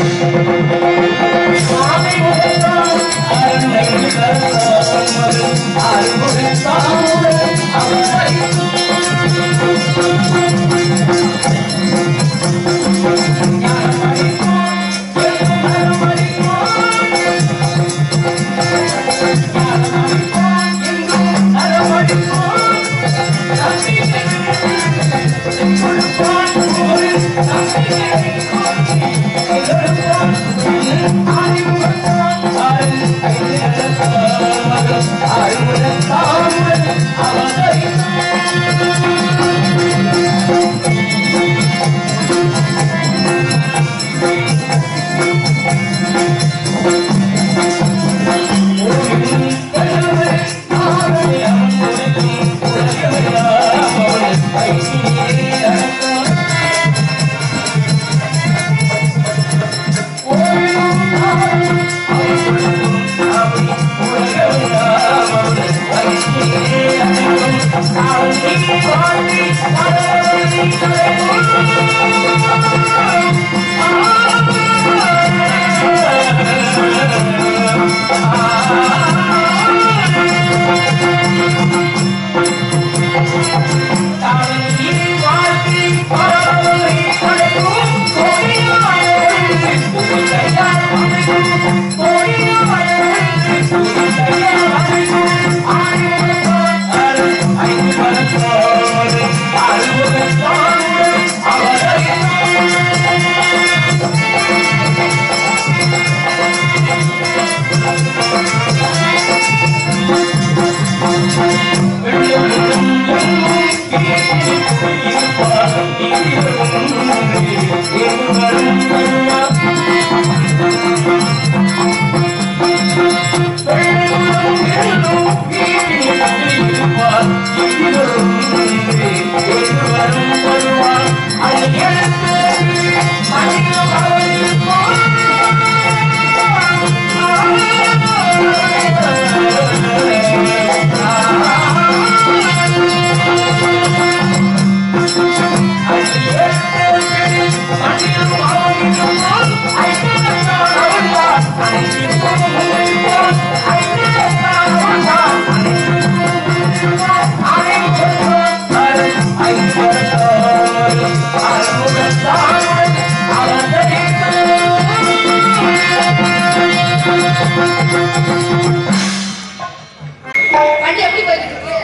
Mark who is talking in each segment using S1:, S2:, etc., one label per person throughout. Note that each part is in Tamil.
S1: வண்டி எப்படி போயிட்டு இருக்கு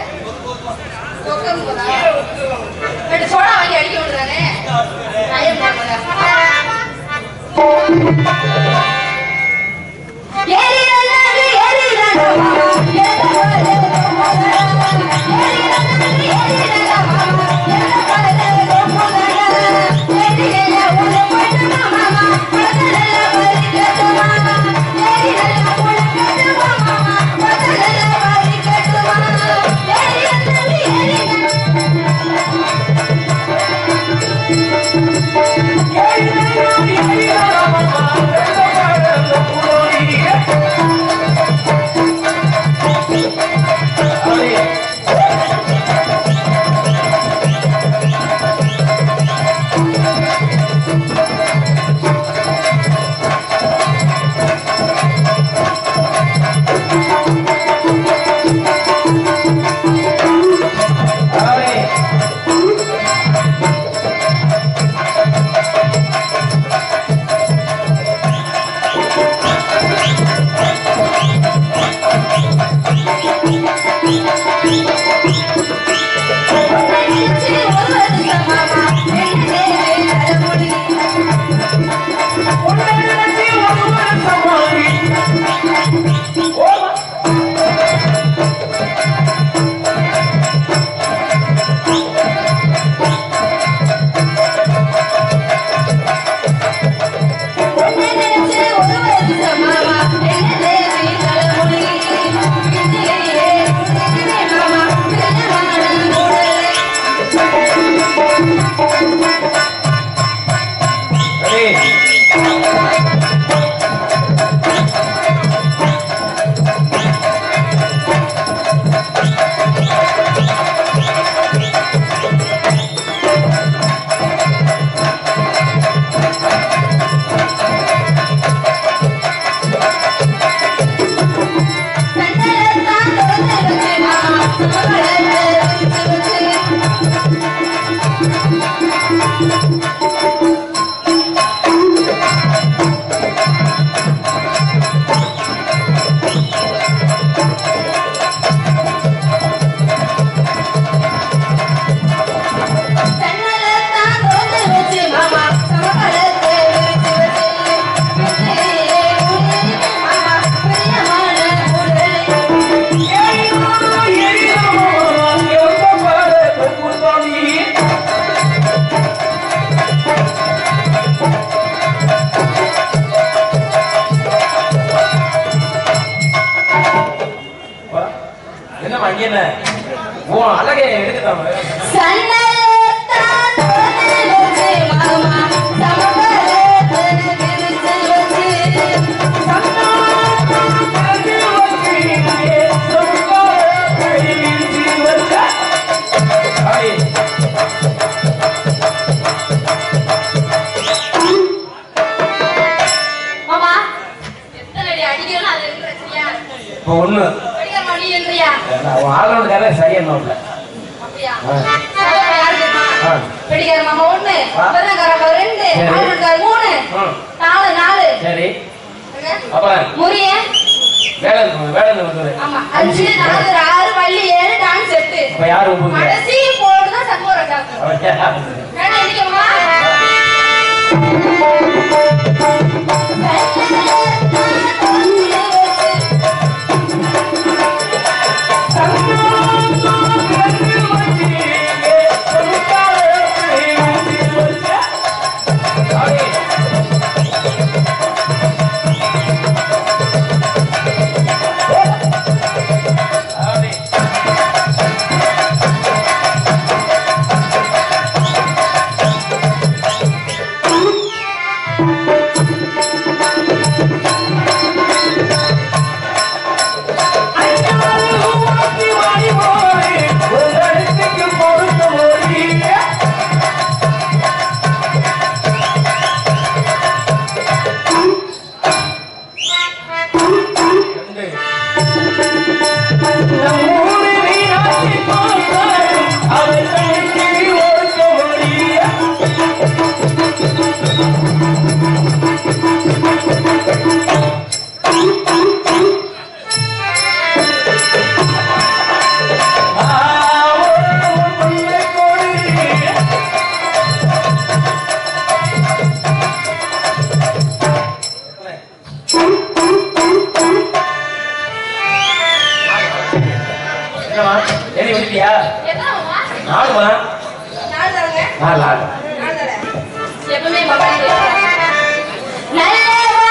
S1: உட்காந்து போதா ரெண்டு சோடா வாங்கி அடிக்க விடுறானே டயம் போகல
S2: மாமா உன் அழகே எடுத்துட்டான்
S1: சன்னலத்தான் தோதில் வச்சு மாமா சமபலத்தன் விரிச்சு வச்சு மாமா எத்தனை அடி அடிக்கணும் அது என்ன பிரச்சனையா
S2: இப்போ ஒண்ணு
S1: படிக்கிற மணி என்றியா
S2: அவன் ஆளோட கதை சரியா நோக்கல
S1: அப்படியா
S2: ஆ.
S1: அதான் யாரு தெரியுமா?
S2: ஆ.
S1: பிடிக்கிற மாமா ஒண்ணு
S2: ஆ.
S1: விருதுக்காரங்க ரெண்டு
S2: சரி.
S1: ஆளுக்கார மூணு
S2: ம்.
S1: நாலு நாலு
S2: சரி
S1: என்ன?
S2: அப்புறம்
S1: முறிய
S2: வேலை இருக்கு வேலை இருக்குது
S1: ஆமா அஞ்சு நாலு ஆறு பள்ளி ஏழு டான்ஸ் எட்டு
S2: அப்ப யாரு உங்களுக்கு
S1: கடைசி போடுதான் சண்முக டாக்டர் வேணா எண்ணிக்கமா
S2: எரி விட்டுட்டியா
S1: எத்தனை மாமா?
S2: நாலு மா
S1: நாலு தரங்க
S2: நாலு நாலு
S1: நாலு தரேன். எப்பவுமே பாப்பா நல்ல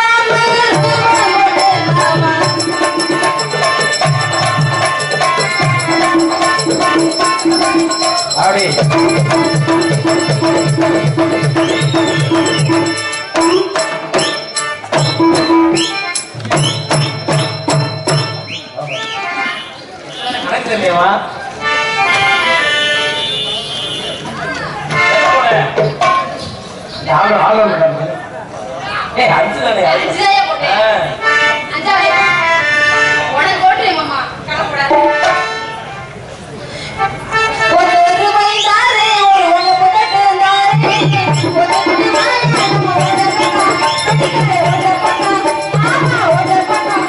S1: மாமா
S2: அப்படி கணக்கு இல்லையவா ஆளு ஆளு ஏய் அஞ்சு தானே
S1: அஞ்சு தானே போட்டேன். அஞ்சாவது உனக்கு போட்டுரு மாமா கவலைப்படாத. ஒரு ரூபாய் தாரே, ஒரு உள்ள புத்தட்டு தாரே. ஒரு ரூபாய் நம்ம உள்ள பக்கம். கட்டிக்கிற உள்ள பக்கம். ஆமா, உள்ள பக்கம்.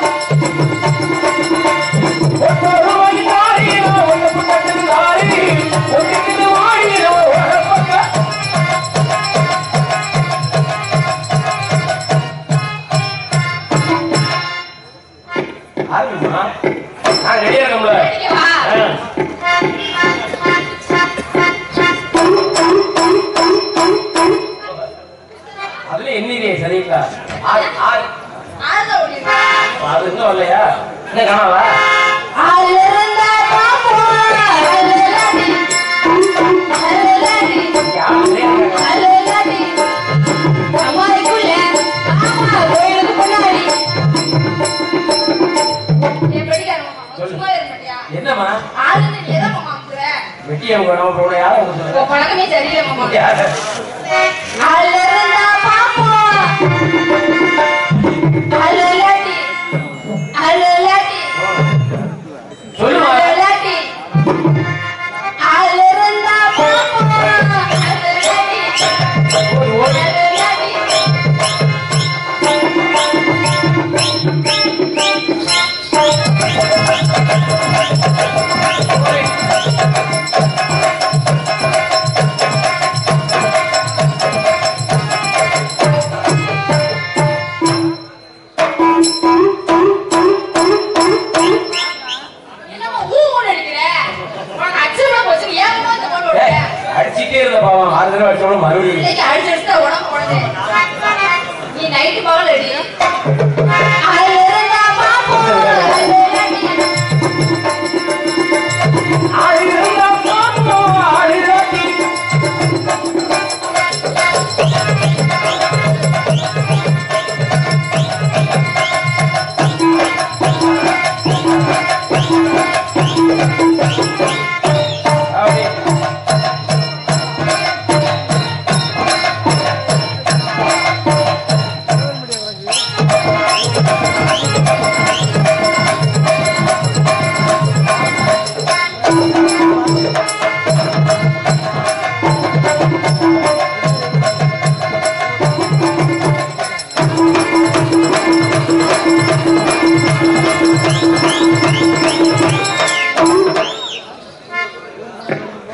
S2: ரெடியா இருக்கோம்ல
S1: இங்க வா.
S2: ஆ. அதுல எண்ணிலே சரிங்களா ஆறு ஆறு
S1: ஆறுதான் ஓடிருக்கு.
S2: அது இன்னும் வரலையா என்ன காணாவா
S1: அலறந்தா பாப்போம், அலறடி. அலறடி. அலறடி. அம்மாய்க்குள்ள, ஆமா, கோயிலுக்கு முன்னாடி. என் படிக்கார மாமா, சும்மா இருக்க மாட்டியா?
S2: என்னம்மா
S1: ஆளுன்னு நீ எதை மாமா அமுக்குற?
S2: வெட்டி அவங்க நம்ம யாரை
S1: உன்
S2: கொடுத்துருக்க
S1: பழக்கமே சரியில்லை மாமா.
S2: யாரு
S1: அலறந்தா பாப்போம். அலறடி. அலறடி.
S2: சொல்லுமா
S1: அலறடி. அலறந்தா பாப்போம். அலறடி.
S2: ஓடி ஓடி
S1: அலறடி. என்னம்மா ஊ ஊன்னு அடிக்கிற? உனக்கு அச்சமா போச்சு. நீ ஏன் மூத்த போட்டு
S2: ஏய்,
S1: விடுற?
S2: அடிச்சிட்டே இருந்த பாவம் ஆறு தடவை அடிச்சோட மறுபடியும்
S1: இன்னைக்கு அடிச்சு அடிச்சுட்டா உடம்பு போடுது. நீ நைட்டு பகல் அடி. அலறந்தா பாப்போம். அலறடி.
S2: ஆயிரம்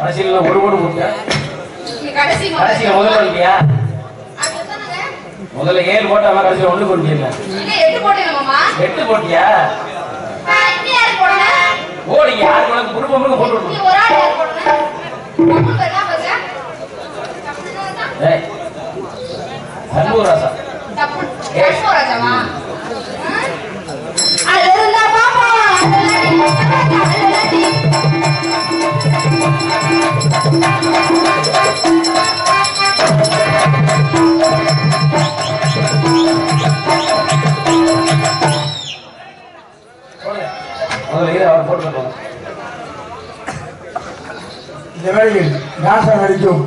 S2: கடைசியில ஒரு கோடு போட்டியா
S1: நீ கடைசி
S2: கடைசியில முதல்ல இல்லையா
S1: அது எத்தனைங்க?
S2: முதல்ல ஏழு போட்டாம கடைசியில ஒண்ணு போட்டியா
S1: இல்ல, எட்டு போட்டேன் மாமா
S2: எட்டு போட்டியா
S1: நீ யாரு போடுன?
S2: ஓ நீங்க யாரு உனக்கு குடும்பம் முழுக்க போட்டு
S1: நீ
S2: விடணும்
S1: ஒரு ஆள் யாரு போடுன? தமிழ் பேர் என்ன பேசுற?
S2: ஏய் சண்முகராசா
S1: தப்பு. காஷ்மீராஜாவா? ஆ? அது இருந்தா பாப்பா, அது இல்லாட்டி, அது இல்லாட்டி.
S2: போடுங்க. முதல்ல இதை அவர் போட்டு விடுவாங்க.
S3: இந்த வேளையில் நாசம் நடிக்கும்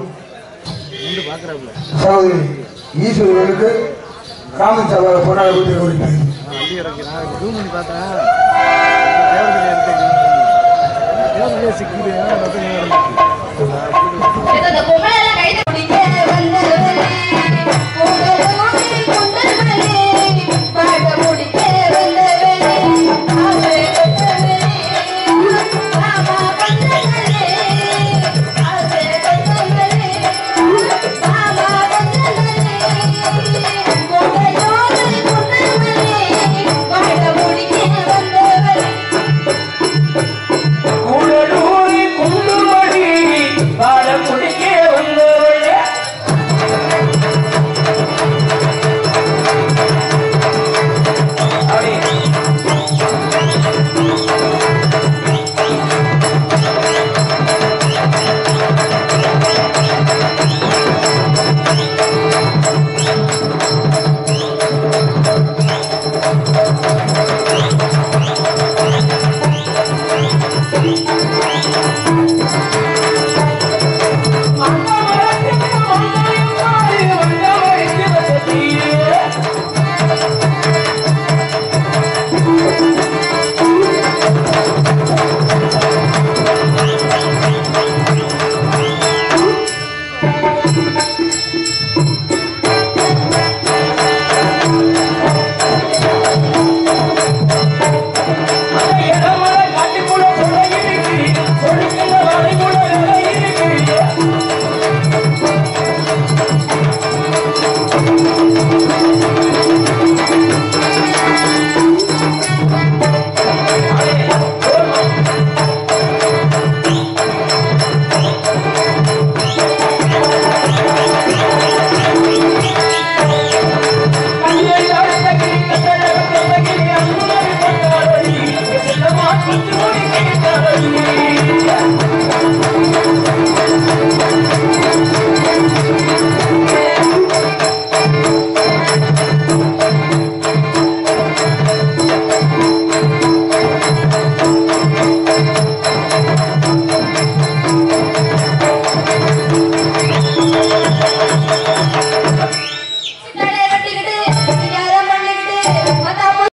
S3: சகோதரி ஈஸ்வரர்களுக்கு காமன் சபாவை கொண்டாட கொடுத்து கொடுப்பேன்
S4: வண்டி கிடக்கு நான் ஜூம் பண்ணி பார்த்தேன் தேவதையில இருக்கு தேவதையில சிக்கிது